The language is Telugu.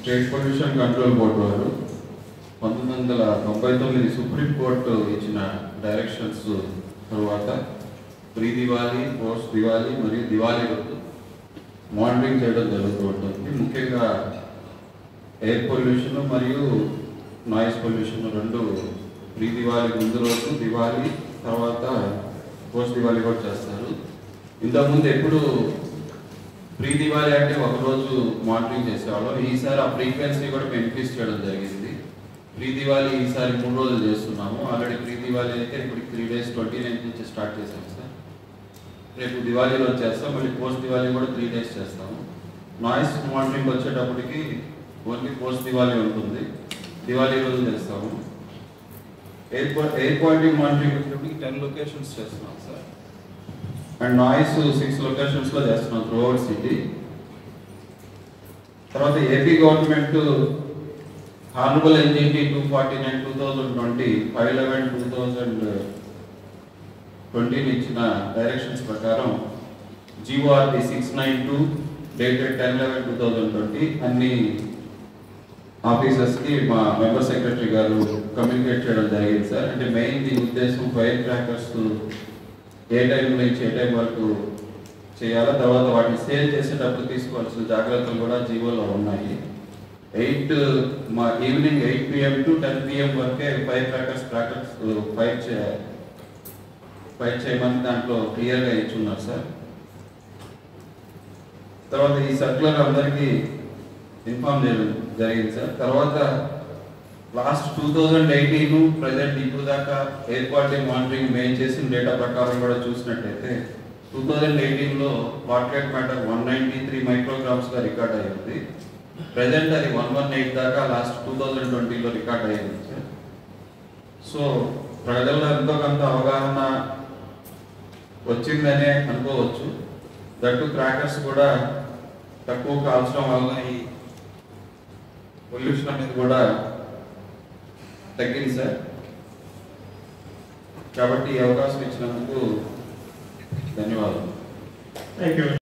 స్టేట్ పొల్యూషన్ కంట్రోల్ బోర్డు వారు పంతొమ్మిది వందల తొంభై తొమ్మిది సుప్రీంకోర్టు ఇచ్చిన డైరెక్షన్స్ తరువాత ప్రీ దివాలి పోస్ట్ దివాలి మరియు దివాలి రోజు మానిటరింగ్ చేయడం జరుగుతూ ఉంటుంది ముఖ్యంగా ఎయిర్ పొల్యూషన్ మరియు నాయిస్ పొల్యూషన్ రెండు ప్రీ దివాలి ముందు రోజు దివాలి తర్వాత పోస్ట్ దివాలి కూడా చేస్తారు ఇంతకుముందు ఎప్పుడు ప్రీ దివాలి అంటే ఒక రోజు మానిటరింగ్ చేసేవాళ్ళం ఈసారి ఆ ఫ్రీక్వెన్సీ కూడా మేము ఇంక్రీజ్ చేయడం జరిగింది ప్రీ దివాలి ఈసారి మూడు రోజులు చేస్తున్నాము ఆల్రెడీ ప్రీ దివాలి అయితే ఇప్పుడు త్రీ డేస్ ట్వంటీ నైన్త్ నుంచి స్టార్ట్ చేసాం సార్ రేపు దివాళీ రోజు చేస్తాం మళ్ళీ పోస్ట్ దివాళీ కూడా త్రీ డేస్ చేస్తాము నాయిస్ మానిటరింగ్ వచ్చేటప్పటికి ఓన్లీ పోస్ట్ దివాళీ ఉంటుంది దివాళీ రోజు చేస్తాము ఎయిర్ ఎయిర్ క్వాలిటీ మానిటరింగ్ వచ్చేటప్పటికి టెన్ లొకేషన్స్ చేస్తున్నాం సార్ అండ్ నాయిస్ సిక్స్ లొకేషన్స్లో చేస్తున్నాం త్రూ అవుట్ సిటీ తర్వాత AP government honourable NGT two forty nine two thousand twenty five eleven two thousand ట్వంటీని ఇచ్చిన డైరెక్షన్స్ ప్రకారం GORT six nine two dated ten eleven two thousand twenty అన్ని ఆఫీసర్స్కి మా మెంబర్ సెక్రటరీ గారు కమ్యూనికేట్ చేయడం జరిగింది సార్ అంటే మెయిన్ దీని ఉద్దేశం ఫైర్ క్రాకర్స్ ఏ టైం నుంచి ఏ టైం వరకు చేయాలా తర్వాత వాటిని సేల్ చేసేటప్పుడు తీసుకోవాల్సిన జాగ్రత్తలు కూడా జీవోలో ఉన్నాయి ఎయిట్ మా evening eight PM to ten PM వరకే ఫైర్ క్రాకర్స్ క్రాకర్స్ ఫైర్ చే ఫైర్ చేయమని దాంట్లో క్లియర్గా ఇచ్చున్నారు సార్ తర్వాత ఈ సర్క్యులర్ అందరికీ ఇన్ఫార్మ్ చేయడం జరిగింది సార్ తర్వాత last two thousand eighteen present ఇప్పుడు దాకా ఎయిర్ క్వాలిటీ మానిటరింగ్ మెయిన్ చేసిన డేటా ప్రకారం కూడా చూసినట్టయితే టూ థౌజండ్ ఎయిటీన్లో particulate matter one ninety three మైక్రోగ్రామ్స్గా రికార్డ్ అయ్యింది ప్రజెంట్ అది వన్ వన్ ఎయిట్ దాకా లాస్ట్ టూ థౌజండ్ ట్వంటీలో రికార్డ్ అయ్యింది సార్ సో ప్రజల్లో ఎంతో కొంత అవగాహన వచ్చిందనే అనుకోవచ్చు దట్టు క్రాకర్స్ కూడా తక్కువ కాల్చడం వల్ల ఈ పొల్యూషన్ అనేది కూడా తగ్గింది సార్ కాబట్టి ఈ అవకాశం ఇచ్చినందుకు ధన్యవాదాలు థ్యాంక్ యూ